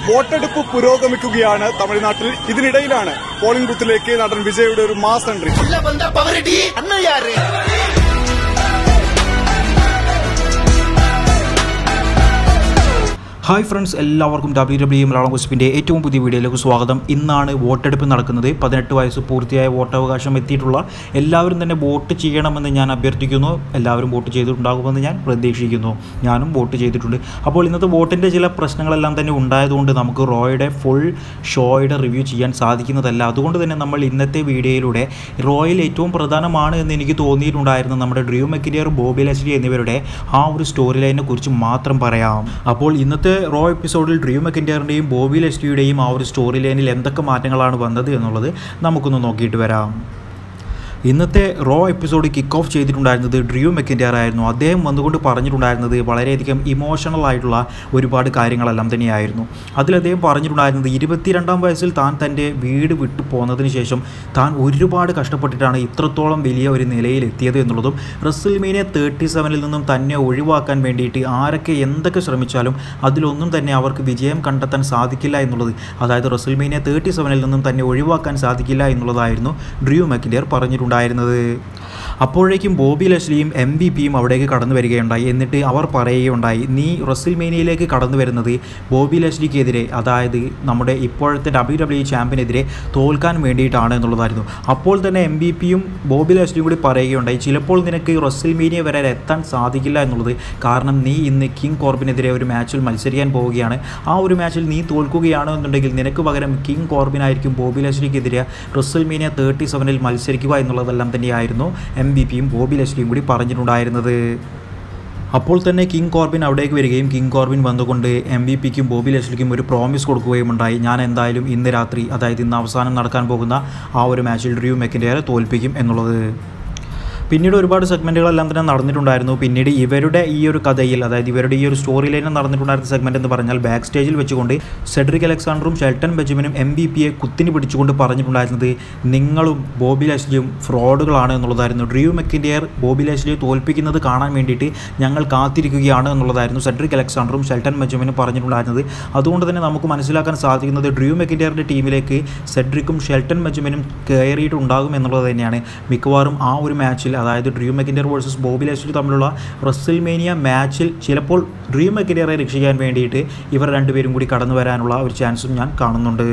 വോട്ടെടുപ്പ് പുരോഗമിക്കുകയാണ് തമിഴ്നാട്ടിൽ ഇതിനിടയിലാണ് പോളിംഗ് ബൂത്തിലേക്ക് നടൻ വിജയുടെ ഒരു മാസ് എൻട്രി உள்ள வந்தா பவரடி அண்ணன் யாரு ഹായ് ഫ്രണ്ട്സ് എല്ലാവർക്കും ഡബ്ല്യു ഡബ്ല്യു മലയാളം കുസ്പിൻ്റെ ഏറ്റവും പുതിയ വീഡിയോയിലേക്ക് സ്വാഗതം ഇന്നാണ് വോട്ടെടുപ്പ് നടക്കുന്നത് പതിനെട്ട് വയസ്സ് പൂർത്തിയായ വോട്ടവകാശം എത്തിയിട്ടുള്ള എല്ലാവരും തന്നെ വോട്ട് ചെയ്യണമെന്ന് ഞാൻ അഭ്യർത്ഥിക്കുന്നു എല്ലാവരും വോട്ട് ചെയ്തിട്ടുണ്ടാകുമെന്ന് ഞാൻ പ്രതീക്ഷിക്കുന്നു ഞാനും വോട്ട് ചെയ്തിട്ടുണ്ട് അപ്പോൾ ഇന്നത്തെ വോട്ടിൻ്റെ ചില പ്രശ്നങ്ങളെല്ലാം തന്നെ ഉണ്ടായതുകൊണ്ട് നമുക്ക് റോയുടെ ഫുൾ ഷോയുടെ റിവ്യൂ ചെയ്യാൻ സാധിക്കുന്നതല്ല അതുകൊണ്ട് തന്നെ നമ്മൾ ഇന്നത്തെ വീഡിയോയിലൂടെ റോയിൽ ഏറ്റവും പ്രധാനമാണ് എന്ന് എനിക്ക് തോന്നിയിട്ടുണ്ടായിരുന്നു നമ്മുടെ ഡ്രീം മെക്കിരിയർ ബോബി ലെസ്ലി എന്നിവരുടെ ആ ഒരു സ്റ്റോറി ലൈനെ കുറിച്ച് മാത്രം പറയാം അപ്പോൾ ഇന്നത്തെ റോ എപ്പിസോഡിൽ ഡ്രീം മെക്കിൻഡിയറിൻ്റെയും ബോബി ലെസ്ലിയുടെയും ആ ഒരു സ്റ്റോറി ലൈനിൽ എന്തൊക്കെ മാറ്റങ്ങളാണ് വന്നത് എന്നുള്ളത് നമുക്കൊന്ന് നോക്കിയിട്ട് വരാം ഇന്നത്തെ റോ എപ്പിസോഡ് കിക്ക് ഓഫ് ചെയ്തിട്ടുണ്ടായിരുന്നത് ഡ്രിയു മെക്കിൻഡിയർ ആയിരുന്നു അദ്ദേഹം വന്നുകൊണ്ട് പറഞ്ഞിട്ടുണ്ടായിരുന്നത് വളരെയധികം ഇമോഷണൽ ആയിട്ടുള്ള ഒരുപാട് കാര്യങ്ങളെല്ലാം തന്നെയായിരുന്നു അതിൽ അദ്ദേഹം പറഞ്ഞിട്ടുണ്ടായിരുന്നത് ഇരുപത്തിരണ്ടാം വയസ്സിൽ താൻ തൻ്റെ വീട് വിട്ടു പോന്നതിന് ശേഷം താൻ ഒരുപാട് കഷ്ടപ്പെട്ടിട്ടാണ് ഇത്രത്തോളം വലിയ ഒരു നിലയിൽ എത്തിയത് എന്നുള്ളതും റസിൽമീനെ തേർട്ടി സെവനിൽ നിന്നും തന്നെ ഒഴിവാക്കാൻ വേണ്ടിയിട്ട് ആരൊക്കെ എന്തൊക്കെ ശ്രമിച്ചാലും അതിലൊന്നും തന്നെ അവർക്ക് വിജയം കണ്ടെത്താൻ സാധിക്കില്ല എന്നുള്ളത് അതായത് റസിൽമീനെ തേർട്ടി സെവനിൽ നിന്നും തന്നെ ഒഴിവാക്കാൻ സാധിക്കില്ല എന്നുള്ളതായിരുന്നു ഡ്രിയു മെക്കിൻഡിയർ പറഞ്ഞിട്ടുണ്ടായിരുന്നത് അപ്പോഴേക്കും ബോബി ലഷ്ലിയും എം ബി പിയും അവിടേക്ക് കടന്നു വരികയുണ്ടായി എന്നിട്ട് അവർ പറയുകയുണ്ടായി നീ റസിൽമേനിയയിലേക്ക് കടന്നു വരുന്നത് ബോബി ലഷ്ലിക്കെതിരെ അതായത് നമ്മുടെ ഇപ്പോഴത്തെ ഡബ്ല്യു ഡബ്ല്യു ചാമ്പ്യനെതിരെ തോൽക്കാൻ വേണ്ടിയിട്ടാണ് എന്നുള്ളതായിരുന്നു അപ്പോൾ തന്നെ എം ബി പിയും ബോബി ലഷ്ലിയും കൂടി പറയുകയുണ്ടായി ചിലപ്പോൾ നിനക്ക് റസിൽമേനിയ വരെ എത്താൻ സാധിക്കില്ല എന്നുള്ളത് കാരണം നീ ഇന്ന് കിങ് കോർബിനെതിരെ ഒരു മാച്ചിൽ മത്സരിക്കാൻ പോവുകയാണ് ആ ഒരു മാച്ചിൽ നീ തോൽക്കുകയാണ് എന്നുണ്ടെങ്കിൽ നിനക്ക് പകരം കിങ് കോർബിനായിരിക്കും ബോബി ലഷ്ലിക്കെതിരെ റസിൽമേനിയ തേർട്ടി സെവനിൽ മത്സരിക്കുക എന്നുള്ളതെല്ലാം തന്നെയായിരുന്നു എം ബി പിയും ബോബി ലഷ്ലിയും കൂടി പറഞ്ഞിട്ടുണ്ടായിരുന്നത് അപ്പോൾ തന്നെ കിങ് കോർബിൻ അവിടേക്ക് വരികയും കിങ് കോർബിൻ വന്നുകൊണ്ട് എം ബി പിക്കും ബോബി ലഷ്ലിക്കും ഒരു പ്രോമിസ് കൊടുക്കുകയും ഉണ്ടായി ഞാൻ എന്തായാലും ഇന്ന് രാത്രി അതായത് ഇന്ന് അവസാനം നടക്കാൻ പോകുന്ന ആ ഒരു മാച്ചിൽ ഡ്രൂ മെക്കിൻ്റെ തോൽപ്പിക്കും എന്നുള്ളത് പിന്നീട് ഒരുപാട് സെഗ്മെൻറ്റുകളെല്ലാം തന്നെ നടന്നിട്ടുണ്ടായിരുന്നു പിന്നീട് ഇവരുടെ ഈ ഒരു കഥയിൽ അതായത് ഇവരുടെ ഈ ഒരു സ്റ്റോറി ലൈനിൽ നടന്നിട്ടുണ്ടായിരുന്ന സെഗ്മെൻറ്റ് എന്ന് പറഞ്ഞാൽ ബാക്ക് സ്റ്റേജിൽ വെച്ചുകൊണ്ട് സെഡ്രിക് അലക്സാണ്ടറും ഷെൽട്ടൺ ബെഞ്ചമിനും എം ബി പിയെ കുത്തിനി പിടിച്ചുകൊണ്ട് പറഞ്ഞിട്ടുണ്ടായിരുന്നത് നിങ്ങളും ബോബി ലെസ്ലിയും ഫ്രോഡുകളാണ് എന്നുള്ളതായിരുന്നു ഡ്രീവ് മെക്കിൻഡിയർ ബോബി ലെസ്ലിയെ തോൽപ്പിക്കുന്നത് കാണാൻ വേണ്ടിയിട്ട് ഞങ്ങൾ കാത്തിരിക്കുകയാണ് എന്നുള്ളതായിരുന്നു സെഡ്രിക് അലക്സാണ്ടറും ഷെൽട്ടൺ ബെഞ്ചമിനും പറഞ്ഞിട്ടുണ്ടായിരുന്നത് അതുകൊണ്ട് തന്നെ നമുക്ക് മനസ്സിലാക്കാൻ സാധിക്കുന്നത് ഡ്രീവ് മെക്കിൻഡിയറിൻ്റെ ടീമിലേക്ക് സെഡ്രിക്കും ഷെൽട്ടൺ ബെഞ്ചമിനും കയറിയിട്ടുണ്ടാകും എന്നുള്ളത് തന്നെയാണ് മിക്കവാറും ആ ഒരു മാച്ചിൽ അതായത് Drew McIntyre versus Bobby Lashley തമ്മിലുള്ള റസൽമേനിയ മാച്ചിൽ ചിലപ്പോൾ ഡ്രീം മെക്കിൻഡിയറെ രക്ഷിക്കാൻ വേണ്ടിയിട്ട് ഇവർ രണ്ടുപേരും കൂടി കടന്നു വരാനുള്ള ഒരു ചാൻസും ഞാൻ കാണുന്നുണ്ട്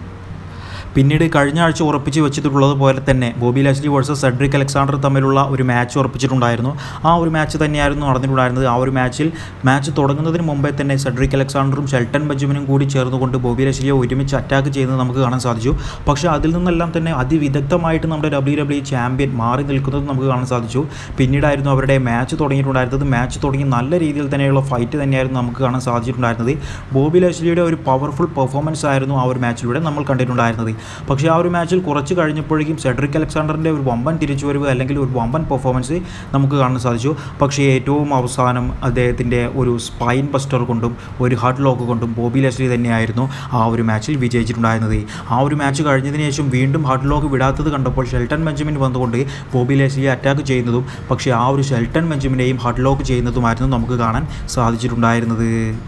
പിന്നീട് കഴിഞ്ഞ ആഴ്ച ഉറപ്പിച്ച് വെച്ചിട്ടുള്ളത് പോലെ തന്നെ Bobby Lashley versus Cedric Alexander തമ്മിലുള്ള ഒരു മാച്ച് ഉറപ്പിച്ചിട്ടുണ്ടായിരുന്നു ആ ഒരു മാച്ച് തന്നെയായിരുന്നു നടന്നിട്ടുണ്ടായിരുന്നത് ആ ഒരു മാച്ചിൽ മാച്ച് തുടങ്ങുന്നതിന് മുമ്പേ തന്നെ സെഡ്രിക് അലക്സാണ്ടറും ഷെൽട്ടൺ ബെഞ്ചമിനും കൂടി ചേർന്നുകൊണ്ട് ബോബി ലാസ്ലിയെ ഒരുമിച്ച് അറ്റാക്ക് ചെയ്യുന്നത് നമുക്ക് കാണാൻ സാധിച്ചു പക്ഷേ അതിൽ നിന്നെല്ലാം തന്നെ അതിവിദഗ്ധമായിട്ട് നമ്മുടെ ഡബ്ല്യു ഡബ്ല്യു ചാമ്പ്യൻ മാറി നിൽക്കുന്നത് നമുക്ക് കാണാൻ സാധിച്ചു പിന്നീടായിരുന്നു അവരുടെ മാച്ച് തുടങ്ങിയിട്ടുണ്ടായിരുന്നത് മാച്ച് തുടങ്ങി നല്ല രീതിയിൽ തന്നെയുള്ള ഫൈറ്റ് തന്നെയായിരുന്നു നമുക്ക് കാണാൻ സാധിച്ചിട്ടുണ്ടായിരുന്നത് ബോബി ലാസ്ലിയുടെ ഒരു പവർഫുൾ പെർഫോമൻസ് ആയിരുന്നു ആ ഒരു മാച്ചിലൂടെ നമ്മൾ കണ്ടിട്ടുണ്ടായിരുന്നത് പക്ഷേ ആ ഒരു മാച്ചിൽ കുറച്ച് കഴിഞ്ഞപ്പോഴേക്കും സെഡ്രിക് അലക്സാണ്ടറിൻ്റെ ഒരു വമ്പൻ തിരിച്ചുവരവ് അല്ലെങ്കിൽ ഒരു വമ്പൻ പെർഫോമൻസ് നമുക്ക് കാണാൻ സാധിച്ചു പക്ഷേ ഏറ്റവും അവസാനം അദ്ദേഹത്തിൻ്റെ ഒരു സ്പൈൻ ബസ്റ്റർ കൊണ്ടും ഒരു ഹാർഡ് ലോക്ക് കൊണ്ടും ബോബി ലെസ്ലി തന്നെയായിരുന്നു ആ ഒരു മാച്ചിൽ വിജയിച്ചിട്ടുണ്ടായിരുന്നത് ആ ഒരു മാച്ച് കഴിഞ്ഞതിന് ശേഷം വീണ്ടും ഹാർഡ് ലോക്ക് വിടാത്തത് കണ്ടപ്പോൾ ഷെൽട്ടൺ ബെഞ്ചമിൻ വന്നുകൊണ്ട് ബോബി ലെസ്ലിയെ അറ്റാക്ക് ചെയ്യുന്നതും പക്ഷേ ആ ഒരു ഷെൽട്ടൺ ബെഞ്ചമിനെയും ഹാർഡ് ലോക്ക് ചെയ്യുന്നതുമായിരുന്നു നമുക്ക് കാണാൻ സാധിച്ചിട്ടുണ്ടായിരുന്നത്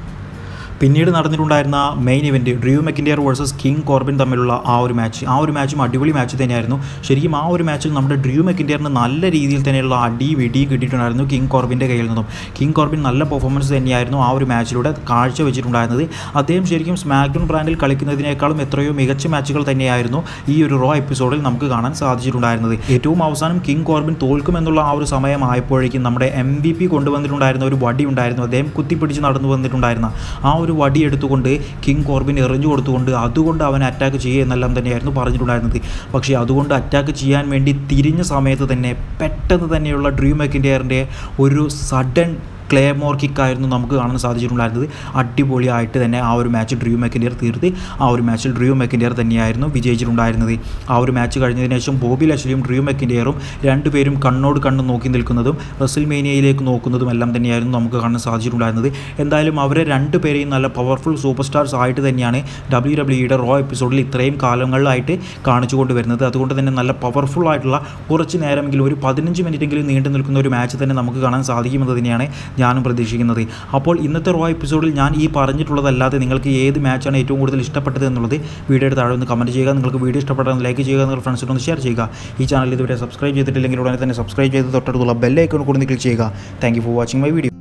പിന്നീട് നടന്നിട്ടുണ്ടായിരുന്ന main event Drew McIntyre versus King Corbin തമ്മിലുള്ള ആ ഒരു മാച്ച് ആ ഒരു മാച്ചും അടിപൊളി മാച്ച് തന്നെയായിരുന്നു ശരിക്കും ആ ഒരു മാച്ചിൽ നമ്മുടെ ഡ്രീവ് മെക്കിൻഡിയറിന് നല്ല രീതിയിൽ തന്നെയുള്ള അടി വെടി കിട്ടിയിട്ടുണ്ടായിരുന്നു കിങ് കോർബിൻ്റെ കയ്യിൽ നിന്നും കിങ് കോർബിൻ നല്ല പെർഫോമൻസ് തന്നെയായിരുന്നു ആ ഒരു മാച്ചിലൂടെ കാഴ്ച വെച്ചിട്ടുണ്ടായിരുന്നത് അദ്ദേഹം ശരിക്കും സ്മാക്ഡൗൺ ബ്രാൻഡിൽ കളിക്കുന്നതിനേക്കാളും എത്രയോ മികച്ച മാച്ചുകൾ തന്നെയായിരുന്നു ഈ ഒരു റോ എപ്പിസോഡിൽ നമുക്ക് കാണാൻ സാധിച്ചിട്ടുണ്ടായിരുന്നത് ഏറ്റവും അവസാനം കിങ് കോർബിൻ തോൽക്കുമെന്നുള്ള ആ ഒരു സമയമായപ്പോഴേക്കും നമ്മുടെ എം ബി പി കൊണ്ടുവന്നിട്ടുണ്ടായിരുന്ന ഒരു വടി ഉണ്ടായിരുന്നു അദ്ദേഹം കുത്തിപ്പിടിച്ച് നടന്നു വന്നിട്ടുണ്ടായിരുന്ന ആ ഒരു വടി എടുത്തുകൊണ്ട് കിങ് കോർബിൻ എറിഞ്ഞു കൊടുത്തുകൊണ്ട് അതുകൊണ്ട് അവൻ അറ്റാക്ക് ചെയ്യുക എന്നെല്ലാം തന്നെയായിരുന്നു പറഞ്ഞിട്ടുണ്ടായിരുന്നത് പക്ഷേ അതുകൊണ്ട് അറ്റാക്ക് ചെയ്യാൻ വേണ്ടി തിരിഞ്ഞ സമയത്ത് തന്നെ പെട്ടെന്ന് തന്നെയുള്ള ഡ്രീം മെക്കിൻ്റെ ഒരു സഡൻ ക്ലേമോർ കിക്കായിരുന്നു നമുക്ക് കാണാൻ സാധിച്ചിട്ടുണ്ടായിരുന്നത് അടിപൊളിയായിട്ട് തന്നെ ആ ഒരു മാച്ച് ഡ്രീം മെക്കിൻ്റെയർ തീർത്ത് ആ ഒരു മാച്ചിൽ ഡ്രീം മെക്കിൻ്റെയർ തന്നെയായിരുന്നു വിജയിച്ചിട്ടുണ്ടായിരുന്നത് ആ ഒരു മാച്ച് കഴിഞ്ഞതിന് ശേഷം ബോബി ലഷ്ലിയും ഡ്രീം മെക്കിൻ്റെയറും രണ്ടുപേരും കണ്ണോട് കണ്ണ് നോക്കി നിൽക്കുന്നതും റസിൽമേനിയയിലേക്ക് നോക്കുന്നതും എല്ലാം തന്നെയായിരുന്നു നമുക്ക് കാണാൻ സാധിച്ചിട്ടുണ്ടായിരുന്നത് എന്തായാലും അവരെ രണ്ടുപേരെയും നല്ല പവർഫുൾ സൂപ്പർ സ്റ്റാർസ് ആയിട്ട് തന്നെയാണ് ഡബ്ല്യു ഡബ്ല്യുയുടെ റോ എപ്പിസോഡിൽ ഇത്രയും കാലങ്ങളിലായിട്ട് കാണിച്ചു കൊണ്ടുവരുന്നത് അതുകൊണ്ട് തന്നെ നല്ല പവർഫുൾ ആയിട്ടുള്ള കുറച്ച് നേരമെങ്കിലും ഒരു പതിനഞ്ച് മിനിറ്റെങ്കിലും നീണ്ടു നിൽക്കുന്ന ഒരു മാച്ച് തന്നെ നമുക്ക് കാണാൻ സാധിക്കുമെന്ന് തന്നെയാണ് ഞാനും പ്രതീക്ഷിക്കുന്നത് അപ്പോൾ ഇന്നത്തെ റോ എപ്പിസോഡിൽ ഞാൻ ഈ പറഞ്ഞിട്ടുള്ളതല്ലാതെ നിങ്ങൾക്ക് ഏത് മാച്ചാണ് ഏറ്റവും കൂടുതൽ ഇഷ്ടപ്പെട്ടത് എന്നുള്ളത് വീഡിയോയുടെ താഴെ ഒന്ന് കമൻറ്റ് ചെയ്യുക നിങ്ങൾക്ക് വീഡിയോ ഇഷ്ടപ്പെട്ടാൽ ലൈക്ക് ചെയ്യുക നിങ്ങൾ ഫ്രണ്ട്സിനൊന്ന് ഷെയർ ചെയ്യുക ഈ ചാനൽ ഇതുവരെ സബ്സ്ക്രൈബ് ചെയ്തിട്ടില്ലെങ്കിൽ ഉടനെ തന്നെ സബ്സ്ക്രൈബ് ചെയ്ത് തൊട്ടടുത്തുള്ള ബെല്ലൈക്കൺ കൂടി ക്ലിക്ക് ചെയ്യുക thank you for watching my video